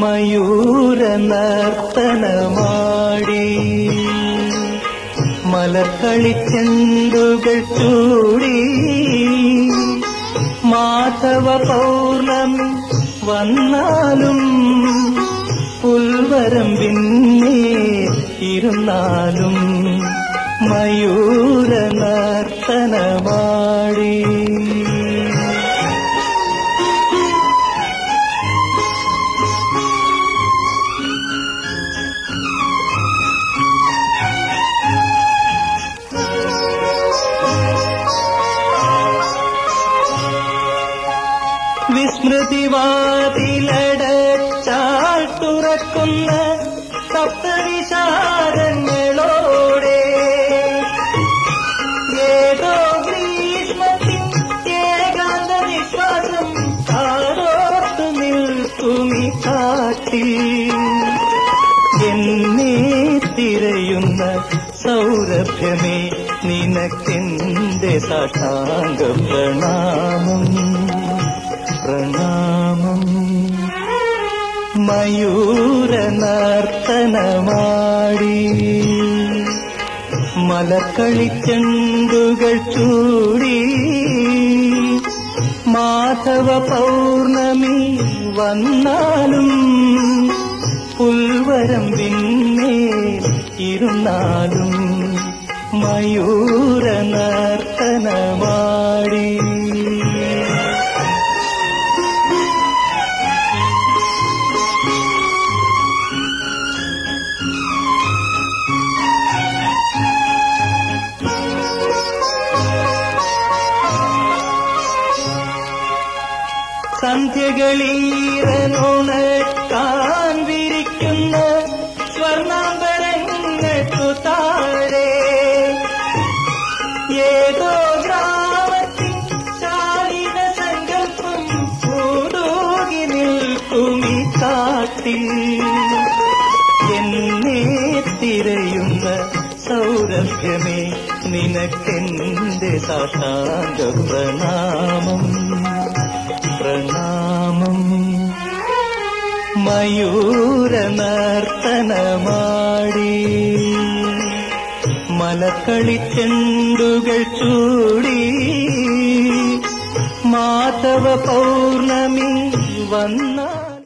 മയൂര നർത്തനമാടി മലക്കളിച്ചെണ്ടുകൾ ചൂടി മാധവ പൗർണമി വന്നാലും പുൽവരം പിന്നെ ഇരുന്നാലും മയൂര നർത്തനമാടി വിസ്മൃതിവാതിലടച്ചാൽ തുറക്കുന്ന സപ്തവിശാരങ്ങളോടെ ഏതോ ഗ്രീഷ്മത്തിൽ ഏകാന്ത വിശ്വാസം താരോർത്തു നിൽക്കുമി കാട്ടിൽ എന്നെ തിരയുന്ന സൗരഭ്യമേ നിനക്കെന്റെ സാഷ്ടാംഗ പ്രണാമം പ്രണാമം മയൂര നർത്തനമാടി മലക്കളിച്ചെണ്ടുകൾ ചൂടി മാധവ പൗർണമി വന്നാലും പുൽവരം പിന്നെ ഇരുന്നാലും മയൂര നർത്തനമാടി സന്ധ്യകളീറനുണക്കാൻ വിരിക്കുന്ന സ്വർണാംബരങ്ങൾക്കു താഴെ ഏതോ ഗ്രാമത്തിൽ ശാലിന സങ്കല്പം കൂടോകി നിൽക്കുമി കാട്ടിൽ എന്നെ തിരയുന്ന സൗരഭ്യമേ നിനക്കെന്റെ സാഷ്ടാംഗ പ്രണാമം പ്രണാമം മയൂര നർത്തനമാടി മലക്കളിച്ചെണ്ടുകൾ ചൂടി മാധവ പൗർണമി വന്ന